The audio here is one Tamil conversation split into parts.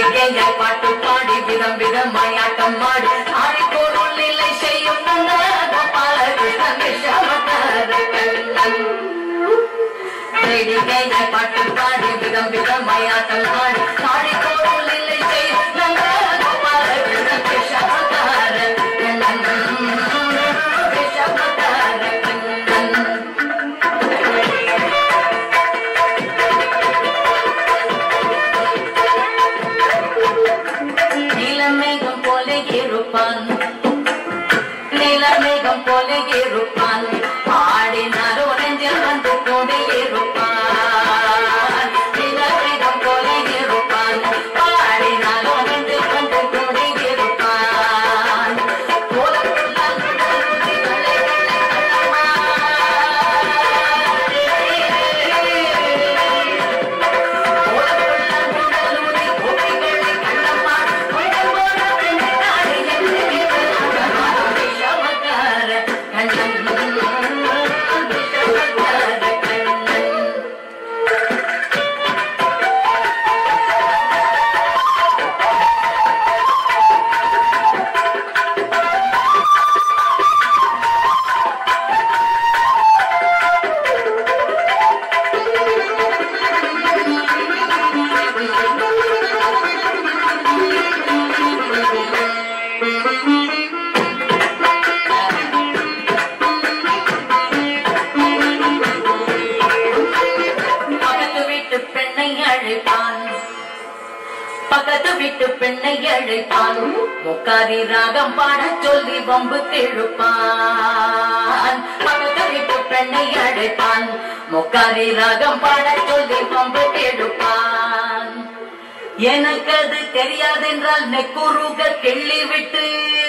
வேடிக்கையை பாட்டு பாடி விதம் விதமாய் ஆட்டம் ஆடி ஆடிக்கோருள் நிலை செய்யும் நல்ல கோபாலகிருஷ்ணன் விஷமக்கார கண்ணன் வேடிக்கையை பாட்டு பாடி விதம் விதமாய் ஆட்டம் ஆடி ஆடிக்கோருள் நிலை செய்யும் நல்ல கோபாலகிருஷ்ணன் விஷமக்கார கண்ணன் விஷமக்கார கண்ணன் நீலமேகம் போல இருப்பான் நீலமேகம் போல இருப்பான் ஆடினாரோ நெஞ்சில் வந்து கூட இருப்பான் நீலமேகம் போல இருப்பான் ஆடினாரோ நெஞ்சில் வந்து கூட இருப்பான் கோலத்துள்ள குழந்தை வெள்ளை வெள்ளை கண்ணம்மா. பக்கத்து வீட்டு பெண்ணை அழைப்பான் பக்கத்து வீட்டு பெண்ணை அழைப்பான் முக்காரி ராகம் பாடச் சொல்லி வம்பு கிழுப்பான் பக்கத்து வீட்டு பெண்ணை அழைப்பான் முக்காரி ராகம் பாடச் சொல்லி வம்பு கிழுப்பான் எனக்கு அது தெரியாதென்றால் நெக்குருக கிள்ளி விட்டு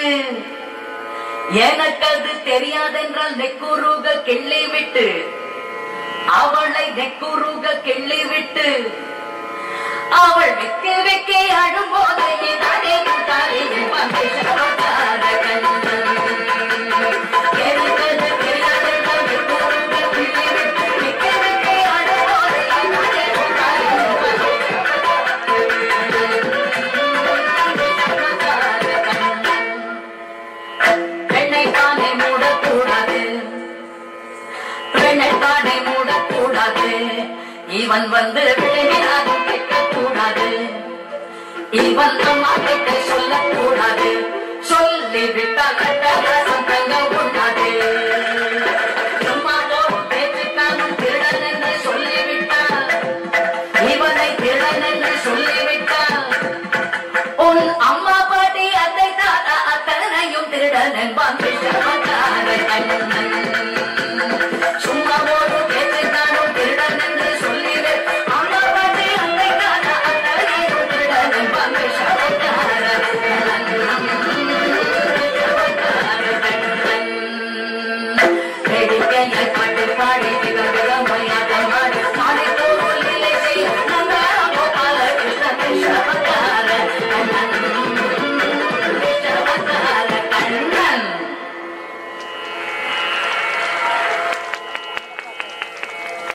எனக்கு அது தெரியாதென்றால் நெக்குருக கிள்ளி விட்டு அவளை நெக்குருக கிள்ளி விட்டு அவள் வெக்க வெக்க அழும்போது தானே தானே வந்து சமாச்சார கண்ணன். எனக்கு அது தெரியாதென்றால் நெக்குருக கிள்ளி விட்டு வெக்க வெக்க அழும்போது தானே தானே வந்து சமாச்சார கண்ணன். பெண்ணை தானே மூடக்கூடாது பெண்ணை தானே மூடக்கூடாது இவன் வந்து விளைவினாலும் கேட்கக்கூடாது இவன் அம்மா கிட்ட சொல்லக்கூடாது சொல்லி விட்டால் கட்டகாசம் தங்க கூடாது சும்மா போகும் பேச்சுக்கானும் திருடன் என்று சொல்லிவிட்டால் இவனை திருடன் என்று சொல்லிவிட்டால் உன் அம்மா பாட்டி அத்தை தாத்தா அத்தனையும் திருடன் என்பான் விஷமக்கார